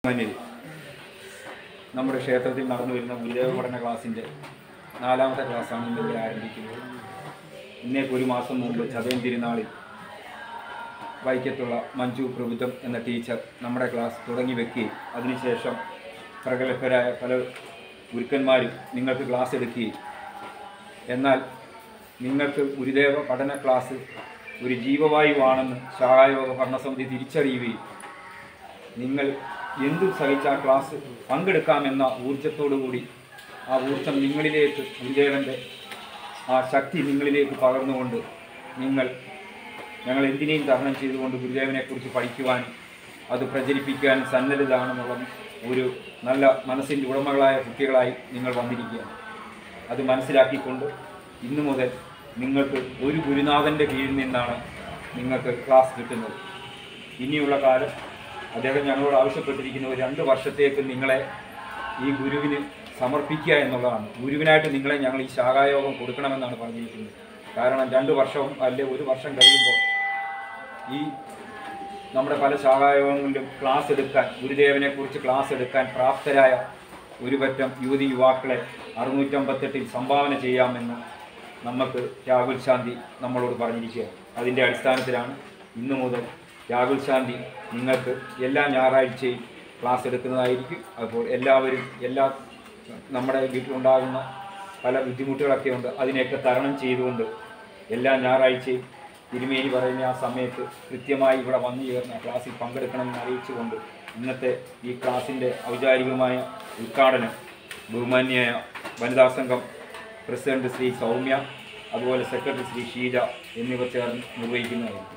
മാന്യരെ, നമ്മുടെ ക്ഷേത്രത്തിൽ നടന്നു വരുന്ന ഗുരുദേവ പഠന ക്ലാസ്സിൻ്റെ നാലാമത്തെ ക്ലാസ്സാണ് ഇന്നിവിടെ ആരംഭിക്കുന്നത് ഇന്നേക്ക് ഒരു മാസം മുമ്പ് ചതയം തിരുനാളിൽ വൈക്കത്തുള്ള മഞ്ജു പ്രഭുത്വം എന്ന ടീച്ചർ നമ്മുടെ ക്ലാസ് തുടങ്ങി വെക്കുകയും അതിനുശേഷം പ്രഗത്ഭരായ പല ഗുരുക്കന്മാരും നിങ്ങൾക്ക് ക്ലാസ് എടുക്കുകയും എന്നാൽ നിങ്ങൾക്ക് ഗുരുദേവ പഠന ക്ലാസ് ഒരു ജീവവായുവാണെന്ന് ശാഖായോഗ ഭരണസമിതി തിരിച്ചറിയുകയും നിങ്ങൾ എന്തും സഹിച്ച ആ ക്ലാസ് പങ്കെടുക്കാമെന്ന ഊർജത്തോടു കൂടി ആ ഊർജം നിങ്ങളിലേക്ക് ഗുരുദേവൻ്റെ ആ ശക്തി നിങ്ങളിലേക്ക് പകർന്നുകൊണ്ട് നിങ്ങൾ ഞങ്ങൾ എന്തിനേയും തരണം ചെയ്തുകൊണ്ട് ഗുരുദേവനെക്കുറിച്ച് പഠിക്കുവാനും അത് പ്രചരിപ്പിക്കാനും സന്നദ്ധരാണെന്നുള്ള ഒരു നല്ല മനസ്സിൻ്റെ ഉടമകളായ കുട്ടികളായി നിങ്ങൾ വന്നിരിക്കുകയാണ് അത് മനസ്സിലാക്കിക്കൊണ്ട് ഇന്നു മുതൽ നിങ്ങൾക്ക് ഒരു ഗുരുനാഥൻ്റെ കീഴിൽ നിന്നാണ് നിങ്ങൾക്ക് ക്ലാസ് കിട്ടുന്നത് ഇനിയുള്ള കാലം അദ്ദേഹം ഞങ്ങളോട് ആവശ്യപ്പെട്ടിരിക്കുന്ന ഒരു രണ്ട് വർഷത്തേക്ക് നിങ്ങളെ ഈ ഗുരുവിന് സമർപ്പിക്കുക എന്നുള്ളതാണ് ഗുരുവിനായിട്ട് നിങ്ങളെ ഞങ്ങൾ ഈ ശാഖായോഗം കൊടുക്കണമെന്നാണ് പറഞ്ഞിരിക്കുന്നത് കാരണം രണ്ട് വർഷവും അല്ലെ ഒരു വർഷം കഴിയുമ്പോൾ ഈ നമ്മുടെ പല ശാഖായോഗങ്ങളിലും ക്ലാസ് എടുക്കാൻ ഗുരുദേവനെ കുറിച്ച് ക്ലാസ് എടുക്കാൻ പ്രാപ്തരായ ഒരു പറ്റം യുവതി യുവാക്കളെ അറുന്നൂറ്റമ്പത്തെട്ടിൽ സംഭാവന ചെയ്യാമെന്ന് നമുക്ക് രാഹുൽ ശാന്തി നമ്മളോട് പറഞ്ഞിരിക്കുകയാണ് അതിൻ്റെ അടിസ്ഥാനത്തിലാണ് ഇന്നു മുതൽ രാഹുൽ ശാന്തി നിങ്ങൾക്ക് എല്ലാ ഞായറാഴ്ചയും ക്ലാസ് എടുക്കുന്നതായിരിക്കും അപ്പോൾ എല്ലാവരും എല്ലാ നമ്മുടെ വീട്ടിലുണ്ടാകുന്ന പല ബുദ്ധിമുട്ടുകളൊക്കെ ഉണ്ട് അതിനെയൊക്കെ തരണം ചെയ്തുകൊണ്ട് എല്ലാ ഞായറാഴ്ചയും തിരുമേനി പറയുന്ന ആ സമയത്ത് കൃത്യമായി ഇവിടെ വന്നു ചേർന്ന ക്ലാസ്സിൽ പങ്കെടുക്കണമെന്ന് അറിയിച്ചുകൊണ്ട് ഇന്നത്തെ ഈ ക്ലാസ്സിൻ്റെ ഔപചാരികമായ ഉദ്ഘാടനം ബഹുമാന്യായ വനിതാ സംഘം പ്രസിഡന്റ് ശ്രീ സൗമ്യ അതുപോലെ സെക്രട്ടറി ശ്രീ ഷീജ എന്നിവർ ചേർന്ന് നിർവഹിക്കുന്നതായിരിക്കും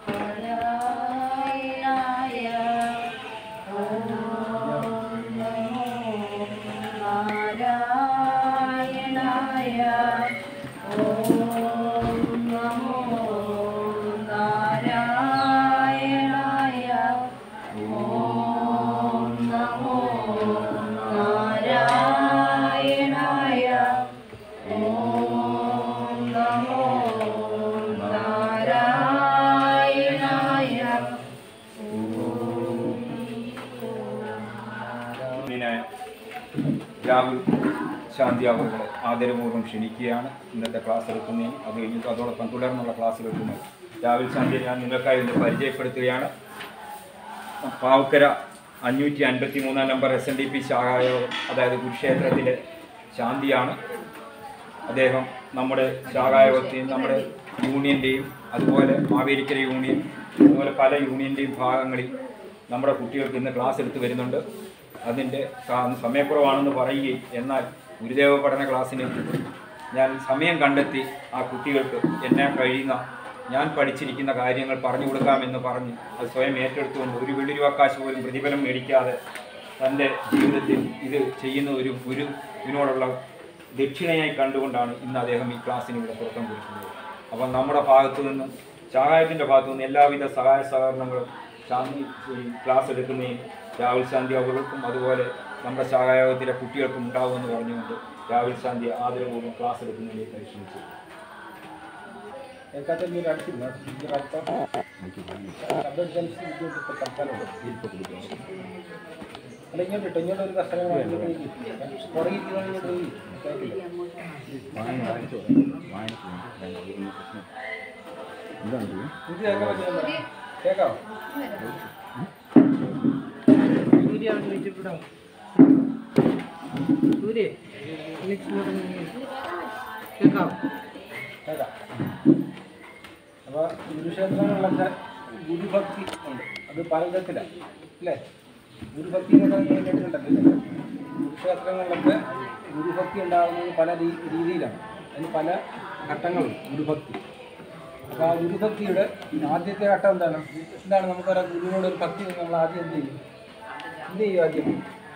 ബഹുമാന്യനായ രാഹുൽ ശാന്തി അവരുടെ ആദരപൂർവ്വം ക്ഷണിക്കുകയാണ് ഇന്നത്തെ ക്ലാസ് എടുക്കുന്നതിന് അത് കഴിഞ്ഞിട്ട് അതോടൊപ്പം തുടർന്നുള്ള ക്ലാസ് എടുക്കുന്നത് രാഹുൽ ശാന്തിയെ ഞാൻ നിങ്ങൾക്കായി ഇന്ന് പരിചയപ്പെടുത്തുകയാണ് പാവക്കര അഞ്ഞൂറ്റി അൻപത്തി മൂന്നാം number S N D P ശാഖായോഗം അതായത് കുരുക്ഷേത്രത്തിലെ ശാന്തിയാണ് അദ്ദേഹം നമ്മുടെ ശാഖായോഗത്തെയും നമ്മുടെ യൂണിയൻ്റെയും അതുപോലെ മാവേലിക്കര യൂണിയൻ അതുപോലെ പല യൂണിയൻ്റെയും ഭാഗങ്ങളിൽ നമ്മുടെ കുട്ടികൾക്ക് ഇന്ന് ക്ലാസ് എടുത്തു വരുന്നുണ്ട് അതിൻ്റെ കാ- സമയക്കുറവാണെന്ന് പറയുകയും എന്നാൽ ഗുരുദേവ പഠന ക്ലാസ്സിന് ഞാൻ സമയം കണ്ടെത്തി ആ കുട്ടികൾക്ക് എന്നെ കഴിയുന്ന ഞാൻ പഠിച്ചിരിക്കുന്ന കാര്യങ്ങൾ പറഞ്ഞു കൊടുക്കാമെന്ന് പറഞ്ഞ് അത് സ്വയം ഏറ്റെടുത്തുകൊണ്ട് ഒരു വെള്ളി രൂപ കാശ് പോലും പ്രതിഫലം മേടിക്കാതെ തൻ്റെ ജീവിതത്തിൽ ഇത് ചെയ്യുന്ന ഒരു ഗുരുവിനോടുള്ള ദക്ഷിണയായി കണ്ടുകൊണ്ടാണ് ഇന്ന് അദ്ദേഹം ഈ ക്ലാസ്സിന് ഇവിടെ തുടക്കം കുറിക്കുന്നത് അപ്പം നമ്മുടെ ഭാഗത്തു നിന്നും ശാഖായത്തിൻ്റെ ഭാഗത്തു നിന്ന് എല്ലാവിധ സഹായ സഹകരണങ്ങളും ശാന്തി ഈ ക്ലാസ് എടുക്കുന്നതിന് രാഹുൽ ശാന്തി അവർക്കും അതുപോലെ നമ്മുടെ ശാഖായോഗത്തിലെ കുട്ടികൾക്കും ഉണ്ടാകുമെന്ന് പറഞ്ഞുകൊണ്ട് രാഹുൽ ശാന്തി ആദരപൂർവ്വം ക്ലാസ് എടുക്കുന്നതിലേക്ക് പരിശ്രമിച്ചു ഏക്കാത്ത మీరు అడిగిందా మీరు అర్థం സബ്ജക്ട് ജംസ് ഇങ്ങോട്ട് തൽക്കാലം അല്ല ഇങ്ങോട്ട് ഇട്ടോ ഇങ്ങോട്ട് ഒരു കസ്റ്റമർ തുടങ്ങിയിരിക്കുന്നതിനോട് ഇത് കേൾക്കാൻ പറ്റുന്നുണ്ടോ കേൾക്കാവോ സൂര്യാണ് ചോദിച്ചപ്പെടാം സൂര്യ കേൾക്കാം കേൾക്കാം അപ്പോൾ ഗുരുക്ഷേത്രങ്ങളിലൊക്കെ ഗുരുഭക്തി ഉണ്ട് അത് പലവിധത്തിലാണ് അല്ലേ ഗുരുഭക്തി എന്നൊക്കെ നിങ്ങൾ കേട്ടിട്ടുണ്ടല്ലോ ഗുരുക്ഷേത്രങ്ങളിലൊക്കെ ഗുരുഭക്തി ഉണ്ടാകുന്നത് പല രീ- രീതിയിലാണ് അതിന് പല ഘട്ടങ്ങളും ഗുരുഭക്തി അപ്പോൾ ആ ഗുരുഭക്തിയുടെ ആദ്യത്തെ ഘട്ടം എന്താണ് എന്താണ് നമുക്കൊരു ഗുരുവിനോട് ഒരു ഭക്തി നമ്മൾ ആദ്യം എന്ത് ചെയ്യും എന്ത് ചെയ്യും ആദ്യം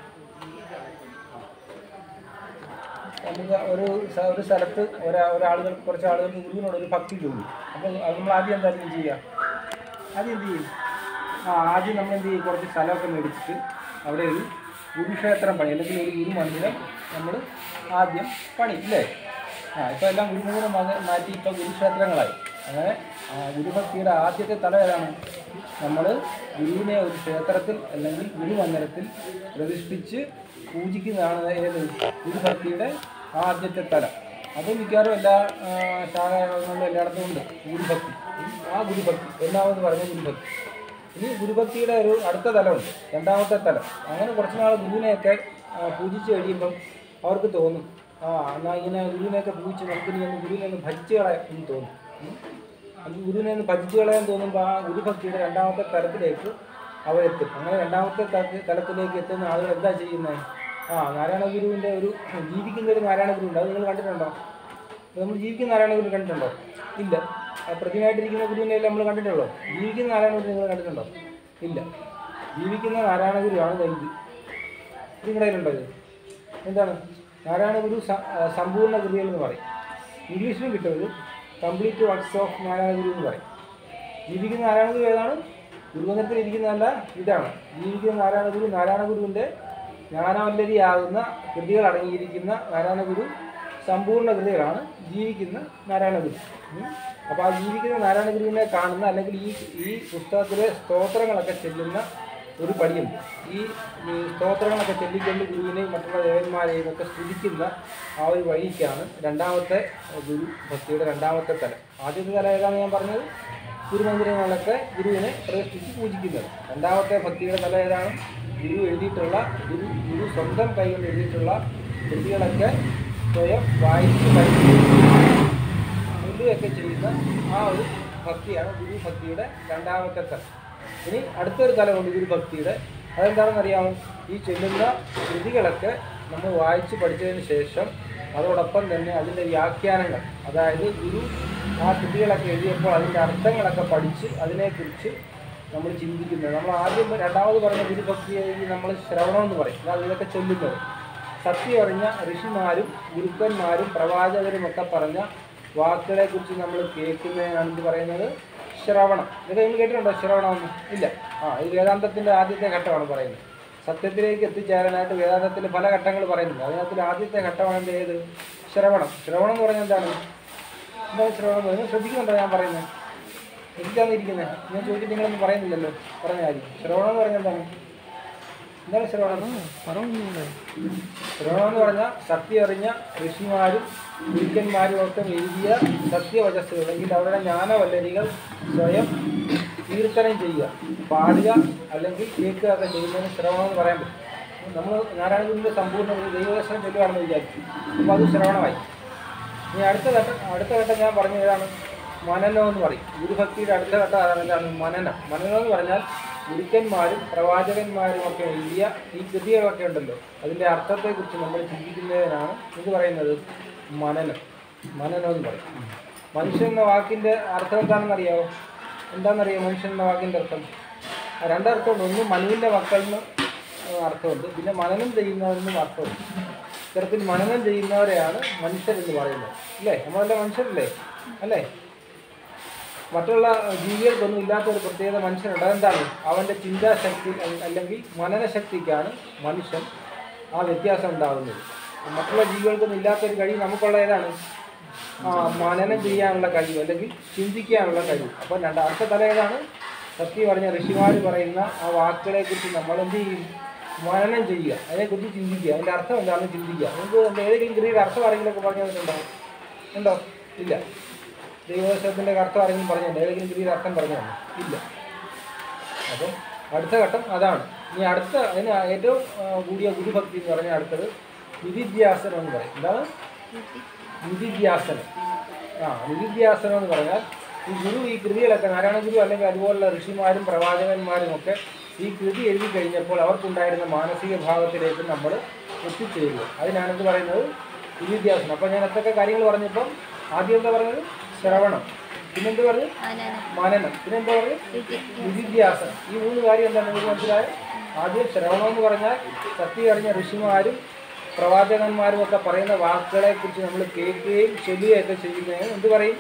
നമുക്ക് ഒരു സ- ഒരു സ്ഥലത്ത് ഒരാ ഒരാളുകൾ കുറച്ച് ആളുകൾക്ക് ഗുരുവിനോട് ഒരു ഭക്തി തോന്നി അപ്പോൾ അത് നമ്മൾ ആദ്യം എന്തായാലും ചെയ്യുക ആദ്യം എന്ത് ചെയ്യും ആ ആദ്യം നമ്മൾ എന്ത് ചെയ്യും കുറച്ച് സ്ഥലമൊക്കെ മേടിച്ചിട്ട് അവിടെ ഒരു ഗുരുക്ഷേത്രം പണി അല്ലെങ്കിൽ ഒരു ഗുരു മന്ദിരം നമ്മൾ ആദ്യം പണി ഇല്ലേ ആ ഇപ്പോൾ എല്ലാം ഗുരുമുഖനെ മാറ്റി ഇപ്പോൾ ഗുരുക്ഷേത്രങ്ങളായി അങ്ങനെ ആ, ഗുരുഭക്തിയുടെ ആദ്യത്തെ തലം ഏതാണ് നമ്മൾ ഗുരുവിനെ ഒരു ക്ഷേത്രത്തിൽ അല്ലെങ്കിൽ ഗുരുമന്ദിരത്തിൽ പ്രതിഷ്ഠിച്ച് പൂജിക്കുന്നതാണ് ഏത് ഗുരുഭക്തിയുടെ ആദ്യത്തെ തലം അത് മിക്കവാറും എല്ലാ ആ, ശാഖകളിലും എല്ലായിടത്തും ഉണ്ട് ഗുരുഭക്തി ഉം, ആ ഗുരുഭക്തി ഒന്നാമത് പറഞ്ഞ ഗുരുഭക്തി ഇനി ഗുരുഭക്തിയുടെ ഒരു അടുത്ത തലമുണ്ട് രണ്ടാമത്തെ തലം അങ്ങനെ കുറച്ച് നാൾ ഗുരുവിനെയൊക്കെ ആ, പൂജിച്ച് കഴിയുമ്പം അവർക്ക് തോന്നും ആ എന്നാൽ ഇങ്ങനെ ഗുരുവിനെയൊക്കെ പൂജിച്ച് നമുക്ക് ഇനി ഒന്ന് ഗുരുവിനെ ഒന്ന് ഭജിച്ച് കളയാം എന്ന് തോന്നും ഉം. അത് ഗുരുവിനെ ഒന്ന് ഭജിച്ച് കളയാൻ തോന്നുമ്പോൾ ആ ഗുരുഭക്തിയുടെ രണ്ടാമത്തെ തലത്തിലേക്ക് അവരെത്തും അങ്ങനെ രണ്ടാമത്തെ തലത്തി- തലത്തിലേക്ക് എത്തുന്ന ആളുകൾ എന്താ ചെയ്യുന്നത് ആ നാരായണ ഗുരുവിൻ്റെ ഒരു ജീവിക്കുന്ന ഒരു നാരായണ ഗുരു ഉണ്ട് അത് നിങ്ങൾ കണ്ടിട്ടുണ്ടോ നമ്മൾ ജീവിക്കുന്ന നാരായണ ഗുരു കണ്ടിട്ടുണ്ടോ ഇല്ല ആ പ്രതിമയായിട്ടിരിക്കുന്ന ഗുരുവിനെ അല്ലേ നമ്മൾ കണ്ടിട്ടുള്ളൂ ജീവിക്കുന്ന നാരായണ ഗുരു നിങ്ങൾ കണ്ടിട്ടുണ്ടോ ഇല്ല ജീവിക്കുന്ന നാരായണ ഗുരുവാണ് ദാ ഇത് ഇത് നിങ്ങളുടെ കയ്യിലുണ്ടോ ഇത് എന്താണ് നാരായണ ഗുരു സ- ആ, സമ്പൂർണ്ണ കൃതികൾ എന്ന് പറയും ഇംഗ്ലീഷിലും കിട്ടും ഇത് complete works of Narayana Guru എന്ന് പറയും ജീവിക്കുന്ന നാരായണ ഗുരു ഏതാണ് ഗുരുവനത്തിൽ ഇരിക്കുന്നതല്ല ഇതാണ് ജീവിക്കുന്ന നാരായണ ഗുരു നാരായണ ഗുരുവിൻ്റെ ജ്ഞാനവല്ലരിയാകുന്ന കൃതികൾ അടങ്ങിയിരിക്കുന്ന നാരായണ ഗുരു സമ്പൂർണ്ണ കൃതികളാണ് ജീവിക്കുന്ന നാരായണ ഗുരു ഉം. അപ്പോൾ ആ ജീവിക്കുന്ന നാരായണ ഗുരുവിനെ കാണുന്ന അല്ലെങ്കിൽ ഈ ഈ പുസ്തകത്തിലെ സ്തോത്രങ്ങളൊക്കെ ചെല്ലുന്ന ഒരു പടിയുണ്ട് ഈ ഈ സ്തോത്രങ്ങളൊക്കെ ചൊല്ലിക്കൊണ്ട് ഗുരുവിനെയും മറ്റുള്ള ദേവന്മാരെയും ഒക്കെ സ്തുതിക്കുന്ന ആ ഒരു വഴിക്കാണ് രണ്ടാമത്തെ ഗുരു ഭക്തിയുടെ രണ്ടാമത്തെ തലം ആദ്യത്തെ തലം ഏതാണ് ഞാൻ പറഞ്ഞത് ഗുരുമന്ദിരങ്ങളിലൊക്കെ ഗുരുവിനെ പ്രതിഷ്ഠിച്ച് പൂജിക്കുന്നത് രണ്ടാമത്തെ ഭക്തിയുടെ തലം ഏതാണ് ഗുരു എഴുതിയിട്ടുള്ള ഗുരു ഗുരു സ്വന്തം കൈകൊണ്ട് എഴുതിയിട്ടുള്ള കൃതികളൊക്കെ സ്വയം വായിച്ച് പഠിച്ച് ചൊല്ലുകയൊക്കെ ചെയ്യുന്ന ആ ഒരു ഭക്തിയാണ് ഗുരുഭക്തിയുടെ രണ്ടാമത്തെ തലം ഇനി അടുത്തൊരു തലമുണ്ട് ഗുരുഭക്തിയുടെ അതെന്താണെന്ന് അറിയാമോ ഈ ചൊല്ലുന്ന കൃതികളൊക്കെ നമ്മൾ വായിച്ച് പഠിച്ചതിന് ശേഷം അതോടൊപ്പം തന്നെ അതിൻ്റെ വ്യാഖ്യാനങ്ങൾ അതായത് ഗുരു ആ കൃതികളൊക്കെ എഴുതിയപ്പോൾ അതിൻ്റെ അർത്ഥങ്ങളൊക്കെ പഠിച്ച് അതിനെക്കുറിച്ച് നമ്മൾ ചിന്തിക്കുന്നത് നമ്മൾ ആദ്യം രണ്ടാമത് പറഞ്ഞ ഗുരുഭക്തിയെ നമ്മൾ ശ്രവണം എന്ന് പറയും അതാണ് ഇതൊക്കെ ചൊല്ലുന്നത് സത്യം അറിഞ്ഞ ഋഷിമാരും ഗുരുക്കന്മാരും പ്രവാചകരും ഒക്കെ പറഞ്ഞ വാക്കുകളെ കുറിച്ച് നമ്മൾ കേൾക്കുന്നതിനാണ് ഇത് പറയുന്നത് ശ്രവണം ഇത് നിങ്ങൾ കേട്ടിട്ടുണ്ടോ ശ്രവണം എന്ന്? ഇല്ല ആ ഇത് വേദാന്തത്തിൻ്റെ ആദ്യത്തെ ഘട്ടമാണ് പറയുന്നത് സത്യത്തിലേക്ക് എത്തിച്ചേരാനായിട്ട് വേദാന്തത്തിൽ പല ഘട്ടങ്ങൾ പറയുന്നുണ്ട് അതിനകത്തിൽ ആദ്യത്തെ ഘട്ടമാണ് എന്ത് ഏത് ശ്രവണം ശ്രവണം എന്ന് പറഞ്ഞാൽ എന്താണ് എന്താണ് ശ്രവണം നിങ്ങൾ ശ്രദ്ധിക്കുന്നുണ്ടോ ഞാൻ പറയുന്നത് എനിക്കാണ് ഇരിക്കുന്നത് ഞാൻ ചോദിച്ചിട്ട് നിങ്ങളൊന്നും പറയുന്നില്ലല്ലോ പറഞ്ഞ കാര്യം ശ്രവണം എന്ന് പറഞ്ഞാൽ എന്താണ് എന്താണ് ശ്രവണം ശ്രവണം എന്ന് പറഞ്ഞാൽ സത്യം അറിഞ്ഞ ഋഷിമാരും ഗുരുക്കന്മാരും ഒക്കെ എഴുതിയ സത്യവചസ്സുകൾ അല്ലെങ്കിൽ അവരുടെ ജ്ഞാനവല്ലരികൾ സ്വയം കീർത്തനം ചെയ്യുക പാടുക അല്ലെങ്കിൽ കേൾക്കുക ഒക്കെ ചെയ്യുന്നതിന് ശ്രവണം എന്ന് പറയാൻ പറ്റും നമ്മൾ നാരായണഗുരുവിൻ്റെ സമ്പൂർണ്ണ ഒരു ദൈവദർശനം ചൊല്ലുകയാണെന്ന് വിചാരിച്ചു അപ്പോൾ അത് ശ്രവണമായി ഇനി അടുത്ത ഘട്ടം അടുത്ത ഘട്ടം ഞാൻ പറഞ്ഞ ഏതാണ് മനനം എന്ന് പറയും ഗുരുഭക്തിയുടെ അടുത്ത ഘട്ടം അതാണ് എന്താണ് മനനം മനനം എന്ന് പറഞ്ഞാൽ ഗുരുക്കന്മാരും പ്രവാചകന്മാരും ഒക്കെ എഴുതിയ ഈ കൃതികളൊക്കെ ഉണ്ടല്ലോ അതിൻ്റെ അർത്ഥത്തെക്കുറിച്ച് നമ്മൾ ചിന്തിക്കുന്നതിനാണ് ഇത് പറയുന്നത് മനനം മനനം എന്ന് പറയും മനുഷ്യൻ എന്ന വാക്കിൻ്റെ അർത്ഥം എന്താണെന്ന് അറിയാമോ എന്താണെന്നറിയാമോ മനുഷ്യൻ എന്ന വാക്കിൻ്റെ അർത്ഥം ആ രണ്ടർത്ഥമുണ്ട് ഒന്ന് മനുവിൻ്റെ മക്കളിന് അർത്ഥമുണ്ട് പിന്നെ മനനം ചെയ്യുന്നവരെന്നും അർത്ഥമുണ്ട് ഇത്തരത്തിൽ മനനം ചെയ്യുന്നവരെയാണ് മനുഷ്യരെന്ന് പറയുന്നത് അല്ലേ നമ്മളെല്ലാം മനുഷ്യരല്ലേ അല്ലേ മറ്റുള്ള ജീവികൾക്കൊന്നും ഇല്ലാത്ത ഒരു പ്രത്യേകത മനുഷ്യനുണ്ട് അതെന്താണ് അവൻ്റെ ചിന്താശക്തി അല്ല- അല്ലെങ്കിൽ മനനശക്തിക്കാണ് മനുഷ്യൻ ആ വ്യത്യാസം ഉണ്ടാകുന്നത് മറ്റുള്ള ജീവികൾക്കൊന്നും ഇല്ലാത്തൊരു കഴിവ് നമുക്കുള്ള ഏതാണ് ആ മനനം ചെയ്യാനുള്ള കഴിവ് അല്ലെങ്കിൽ ചിന്തിക്കാനുള്ള കഴിവ് അപ്പോൾ രണ്ടാമത്തെ തല ഏതാണ് സത്യം പറഞ്ഞ ഋഷിമാർ പറയുന്ന ആ വാക്കുകളെക്കുറിച്ച് നമ്മൾ എന്ത് ചെയ്യും മനനം ചെയ്യുക അതിനെക്കുറിച്ച് ചിന്തിക്കുക അതിൻ്റെ അർത്ഥം എന്താണെന്ന് ചിന്തിക്കുക നിങ്ങൾക്ക് ഏതെങ്കിലും ക്രിയയുടെ അർത്ഥം ആരെങ്കിലുമൊക്കെ പറഞ്ഞു തന്നിട്ടുണ്ടോ ഉണ്ടോ ഇല്ല ദൈവദർശനത്തിൻ്റെ അർത്ഥം ആരെങ്കിലും പറഞ്ഞിട്ടുണ്ടോ ഏതെങ്കിലും ക്രിയയുടെ അർത്ഥം പറഞ്ഞു തന്നോ ഇല്ല അപ്പം അടുത്ത ഘട്ടം അതാണ് ഇനി അടുത്ത അതിന് ഏറ്റവും ആ, കൂടിയ ഗുരുഭക്തി എന്ന് പറഞ്ഞാൽ അടുത്തത് നിധിധ്യാസനം എന്ന് പറയും എന്താണ് നിധിധ്യാസനം ആ നിധിധ്യാസനം എന്ന് പറഞ്ഞാൽ ഈ ഗുരു ഈ കൃതികളൊക്കെ നാരായണ ഗുരു അല്ലെങ്കിൽ അതുപോലുള്ള ഋഷിമാരും പ്രവാചകന്മാരും ഒക്കെ ഈ കൃതി എഴുതി കഴിഞ്ഞപ്പോൾ അവർക്കുണ്ടായിരുന്ന മാനസിക ഭാവത്തിലേക്ക് നമ്മൾ എത്തിച്ചേരുക അതിനാണ് ഇത് പറയുന്നത് നിധിധ്യാസനം അപ്പോൾ ഞാൻ എത്രയൊക്കെ കാര്യങ്ങൾ പറഞ്ഞപ്പം ആദ്യം എന്താ പറഞ്ഞത് ശ്രവണം പിന്നെന്ത് പറഞ്ഞു മനനം പിന്നെന്താ പറഞ്ഞു നിധിധ്യാസനം ഈ മൂന്ന് കാര്യം എന്താണ് നിങ്ങൾക്ക് മനസ്സിലായത് ആദ്യം ശ്രവണം എന്ന് പറഞ്ഞാൽ സത്യം അറിഞ്ഞ ഋഷിമാരും പ്രവാചകന്മാരും ഒക്കെ പറയുന്ന വാക്കുകളെ കുറിച്ച് നമ്മൾ കേൾക്കുകയും ചൊല്ലുകയൊക്കെ ചെയ്യുന്നതിന് എന്ത് പറയും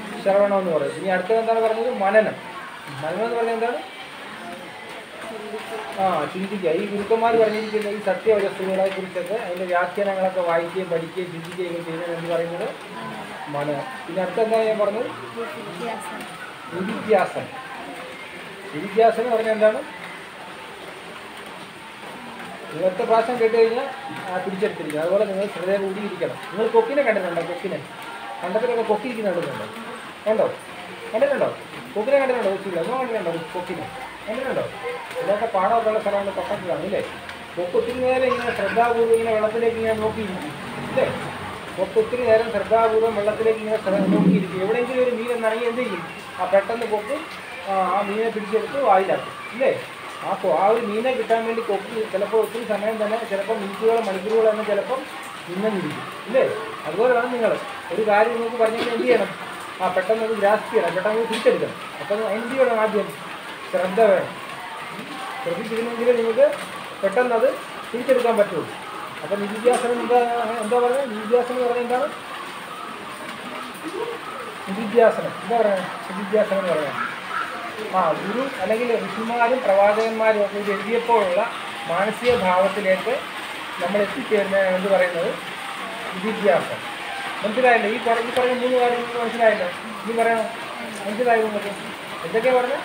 ശ്രവണം എന്ന് പറയും ഇനി അടുത്തത് എന്താണ് പറഞ്ഞത് മനനം മനനം എന്ന് പറഞ്ഞാൽ എന്താണ് ആ ചിന്തിക്കുക ഈ ഗുരുക്കന്മാർ പറഞ്ഞിരിക്കുന്ന ഈ സത്യവസ്തുക്കളെ കുറിച്ചൊക്കെ അതിൻ്റെ വ്യാഖ്യാനങ്ങളൊക്കെ വായിക്കുകയും പഠിക്കുകയും ചിന്തിക്കുകയും ചെയ്യുന്നത് എന്ന് പറയുന്നത് മനനം പിന്നെ അടുത്ത എന്താ ഞാൻ പറഞ്ഞത് നിരുദ്യാസനം നിരുദ്യാസനം പറഞ്ഞാൽ എന്താണ് ഇന്നത്തെ പ്രാവശ്യം കേട്ട് കഴിഞ്ഞാൽ ആ പിടിച്ചെടുത്തിരിക്കുക അതുപോലെ നിങ്ങൾ ശ്രദ്ധ കൂടി ഇരിക്കണം നിങ്ങൾ കൊക്കിനെ കണ്ടിട്ടുണ്ടോ കൊക്കിനെ കണ്ടത്തിലൊക്കെ കൊക്കി ഇരിക്കുന്ന കണ്ടിട്ടുണ്ടോ കണ്ടോ കണ്ടിട്ടുണ്ടോ കൊക്കിനെ കണ്ടിട്ടുണ്ടോ കൊച്ചില്ല ഒന്നും കണ്ടിട്ടുണ്ടോ കൊക്കിനെ കണ്ടിട്ടുണ്ടോ ഇതൊക്കെ പാടമൊക്കെ ഉള്ള സ്ഥലമാണ് തൊട്ടത്തിലാണ് ഇല്ലേ കൊക്ക് ഒത്തിരി നേരം ഇങ്ങനെ ശ്രദ്ധാപൂർവ്വം ഇങ്ങനെ വെള്ളത്തിലേക്ക് ഇങ്ങനെ നോക്കിയിരിക്കും ഇല്ലേ കൊക്ക് ഒത്തിരി നേരം ശ്രദ്ധാപൂർവ്വം വെള്ളത്തിലേക്ക് ഇങ്ങനെ ശ്രദ്ധ നോക്കിയിരിക്കും എവിടെയെങ്കിലും ഒരു മീൻ എന്നാണെങ്കിൽ എന്ത് ചെയ്യും ആ പെട്ടെന്ന് കൊക്ക് ആ ആ മീനെ പിടിച്ചെടുത്ത് വായിലാക്കും ഇല്ലേ ആ കൊ- ആ ഒരു മീനെ കിട്ടാൻ വേണ്ടി കൊക്ക് ചിലപ്പോൾ ഒത്തിരി സമയം തന്നെ ചിലപ്പോൾ മിനിറ്റുകളോ മണിക്കൂറുകളോ തന്നെ ചിലപ്പം നിന്നിരിക്കും ഇല്ലേ അതുപോലെയാണ് നിങ്ങൾ ഒരു കാര്യം നിങ്ങൾക്ക് പറഞ്ഞെങ്കിൽ എന്ത് ചെയ്യണം ആ പെട്ടെന്ന് അത് ഗ്രാസ്പ് ചെയ്യണം പെട്ടെന്ന് അത് തിരിച്ചെടുക്കണം അപ്പം എന്ത് ചെയ്യണം ആദ്യം ശ്രദ്ധ വേണം ശ്രദ്ധിച്ചിരുന്നെങ്കിൽ നിങ്ങൾക്ക് പെട്ടെന്ന് അത് തിരിച്ചെടുക്കാൻ പറ്റുള്ളൂ അപ്പം നിരുദ്യാസനം എന്താ എന്താ പറയുന്നത് നിരുദ്യാസനം എന്ന് പറഞ്ഞാൽ എന്താണ് നിരുദ്യാസനം എന്താ പറയുന്നത് നിരുദ്യാസനം എന്ന് പറയുന്നത് ആ ഗുരു അല്ലെങ്കിൽ ഋഷിമാരും പ്രവാചകന്മാരും ഒക്കെ ഇത് എഴുതിയപ്പോഴുള്ള മാനസിക ഭാവത്തിലേക്ക് നമ്മൾ എത്തിച്ചേരുന്ന എന്ന് പറയുന്നത് വിദ്യാഭ്യാസം മനസ്സിലായല്ലോ ഈ പറഞ്ഞ ഈ പറഞ്ഞ മൂന്ന് കാര്യം നിങ്ങൾക്ക് മനസ്സിലായല്ലോ ഇനി പറയണം മനസ്സിലായോ നിങ്ങൾക്ക് എന്തൊക്കെയാ പറഞ്ഞത്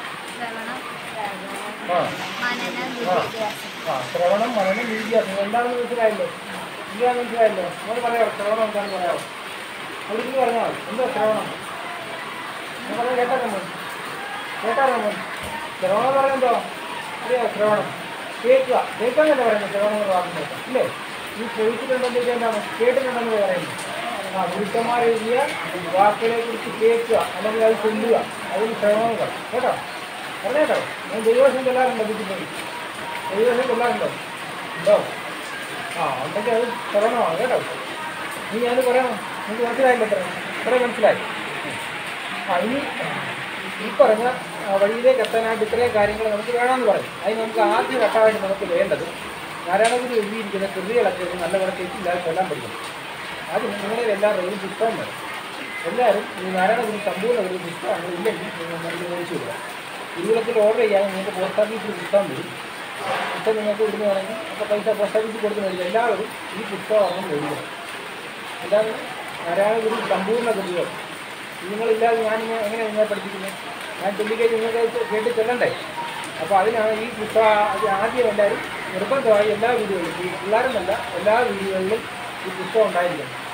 ആ ആ ശ്രവണം മനനം വിദ്യാഭ്യാസം എന്താണെന്ന് മനസ്സിലായല്ലോ എന്താണെന്ന് മനസ്സിലായല്ലോ നമ്മൾ പറയാമോ ശ്രവണം എന്താണെന്ന് പറയാമോ അവിടെ പറഞ്ഞാൽ മതി എന്താ ശ്രവണം ഞാൻ പറഞ്ഞ കേട്ടാ നമ്മൾ കേട്ടാ നമ്മൾ ശ്രവണം എന്ന് പറഞ്ഞാൽ എന്തോ അറിയാമോ ശ്രവണം കേൾക്കുക കേൾക്കാൻ തന്നെ പറയുന്നത് ശ്രവണം എന്ന് പറയുന്നത് ഇല്ലേ ഈ ചോദിച്ചിട്ടുണ്ടെന്ന് വെച്ചാൽ എന്താണ് കേട്ടിട്ടുണ്ടെന്ന് പറയുന്നത് ആ ഗുരുക്കന്മാർ എഴുതിയ വാക്കുകളെ കുറിച്ച് കേൾക്കുക അല്ലെങ്കിൽ അത് ചൊല്ലുക അതിന് ശ്രവണം എന്ന് പറയും കേട്ടോ പറഞ്ഞേട്ടോ ഞാൻ ദൈവവശം ചൊല്ലാറുണ്ടോ വീട്ടിൽ പോയി ദൈവവശം ചൊല്ലാറുണ്ടോ ഉണ്ടോ ആ ഉണ്ടെങ്കിൽ അത് ശ്രവണമാണ് കേട്ടോ നീ ഞാൻ പറയണം നിങ്ങൾക്ക് മനസ്സിലായില്ല എത്ര എത്ര മനസ്സിലായി ആ ഇനി ഈ പറഞ്ഞ ആ, വഴിയിലേക്ക് എത്താനായിട്ട് ഇത്രയും കാര്യങ്ങൾ നമുക്ക് വേണമെന്ന് പറയും അതിന് നമുക്ക് ആദ്യ ഘട്ടമായിട്ട് നമുക്ക് വേണ്ടത് നാരായണഗുരു എഴുതിയിരിക്കുന്ന കൃതികളൊക്കെ ഒരു നല്ലപോലെ തെറ്റില്ലാതെ ചൊല്ലാൻ പഠിക്കണം ആദ്യം നിങ്ങളെ എല്ലാവരും ഒരു പുസ്തകം വേണം എല്ലാവരും ഈ നാരായണഗുരു സമ്പൂർണ്ണ ഒരു പുസ്തകങ്ങൾ ഇല്ലെങ്കിൽ നിങ്ങൾ നമുക്ക് മേടിച്ചു വിടുക ഗുരുകുലത്തിൽ ഓർഡർ ചെയ്യാൻ നിങ്ങൾക്ക് പോസ്റ്റ് ഓഫീസിൽ പുസ്തകം വരും ഇപ്പം നിങ്ങൾക്ക് ഇവിടുന്ന് വേണമെങ്കിൽ അപ്പോൾ പൈസ പോസ്റ്റ് ഓഫീസിൽ കൊടുത്ത് മേടിക്കുക എല്ലാവരും ഈ പുസ്തകം അങ്ങ് മേടിക്കണം എന്താണ് നാരായണഗുരു സമ്പൂർണ്ണ കൃതികൾ നിങ്ങളില്ലാതെ ഞാനിങ്ങനെ എങ്ങനെ നിങ്ങളെ പഠിപ്പിക്കുന്നത് ഞാൻ ചൊല്ലിക്കഴിഞ്ഞ് നിങ്ങൾക്ക് അത് കേട്ട് ചെല്ലണ്ടേ അപ്പോൾ അതിനാണ് ഈ പുസ്തകം അത് ആദ്യം എല്ലാവരും നിർബന്ധമായി എല്ലാ വീടുകളിലും ഈ പിള്ളേരെന്നല്ല എല്ലാ വീടുകളിലും ഈ പുസ്തകം ഉണ്ടായിരിക്കണം